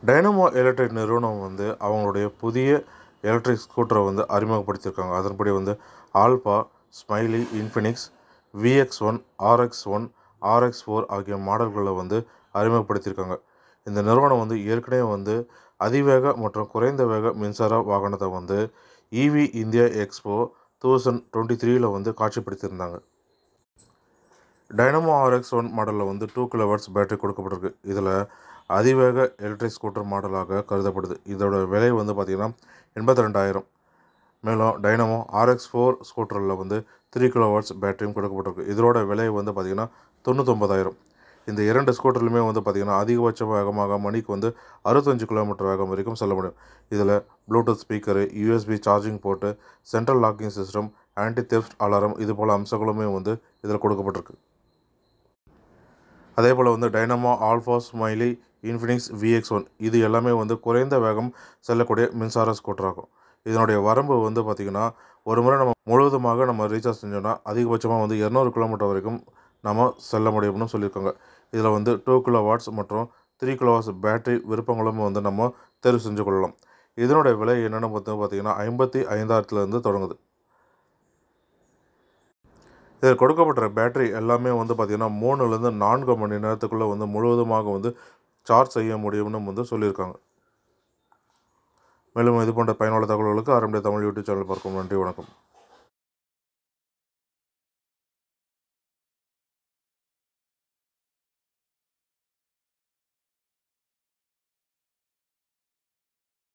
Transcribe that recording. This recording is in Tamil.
டைனமோ எலக்ட்ரிக் நிறுவனம் வந்து அவங்களுடைய புதிய எலக்ட்ரிக் ஸ்கூட்டரை வந்து அறிமுகப்படுத்தியிருக்காங்க அதன்படி வந்து Alpha Smiley Infinix VX one RX one RX four ஆகிய மாடல்களை வந்து அறிமுகப்படுத்தியிருக்காங்க இந்த நிறுவனம் வந்து ஏற்கனவே வந்து அதிவேக மற்றும் குறைந்த வேக மின்சார வாகனத்தை வந்து EV India Expo thousand twenty த்ரீல வந்து காட்சிப்படுத்தியிருந்தாங்க டைனமோ ஆர்எக்ஸ் ஒன் மாடலில் வந்து டூ கிலோவாட்ஸ் பேட்டரி கொடுக்கப்பட்டிருக்கு இதில் அதிவேக எலக்ட்ரிக் ஸ்கூட்டர் மாடலாக கருதப்படுது இதோட விலை வந்து பார்த்திங்கன்னா எண்பத்தி ரெண்டாயிரம் மேலும் டைனமோ ஆர்எக்ஸ் ஃபோர் ஸ்கூட்டரில் வந்து த்ரீ கிலோவாட்ஸ் பேட்டரியும் கொடுக்கப்பட்டிருக்கு இதோட விலை வந்து பார்த்திங்கன்னா தொண்ணூத்தொம்பதாயிரம் இந்த இரண்டு ஸ்கூட்டர்லையுமே வந்து பார்த்திங்கன்னா அதிகபட்ச வேகமாக மணிக்கு வந்து அறுபத்தஞ்சு கிலோமீட்டர் வேகம் வரைக்கும் செல்ல முடியும் இதில் Bluetooth speaker USB charging port central locking system anti theft alarm இது போல் அம்சங்களுமே வந்து இதில் கொடுக்கப்பட்டிருக்கு அதே போல் வந்து dynamo Alpha Smiley Infinix VX one இது எல்லாமே வந்து குறைந்த வேகம் செல்லக்கூடிய மின்சார ஸ்கூட்டர் ஆகும் இதனுடைய வரம்பு வந்து பார்த்திங்கன்னா ஒரு முறை நம்ம முழுவதுமாக நம்ம ரீசார்ஜ் செஞ்சோன்னா அதிகபட்சமாக வந்து இரநூறு கிலோமீட்டர் வரைக்கும் நம்ம செல்ல முடியும்னு சொல்லியிருக்காங்க இதில் வந்து டூ கிலோ வாட்ஸ் மற்றும் த்ரீ கிலோ வாட்ஸ் பேட்டரி விருப்பங்களும் வந்து நம்ம தேர்வு செஞ்சு கொள்ளலாம் இதனுடைய விலை என்னென்னு பார்த்து பார்த்திங்கன்னா ஐம்பத்தி ஐந்தாயிரத்துலேருந்து தொடங்குது இதில் கொடுக்கப்பட்ட பேட்டரி எல்லாமே வந்து பார்த்திங்கன்னா மூணுலேருந்து நான்கு மணி நேரத்துக்குள்ளே வந்து முழுவதுமாக வந்து சார்ஜ் செய்ய முடியும்னு வந்து சொல்லியிருக்காங்க மேலும் இது போன்ற பயனுள்ள தகவல்களுக்கு ஆரம்பிய தமிழ் யூடியூப் சேனல் பார்க்கும் நன்றி வணக்கம்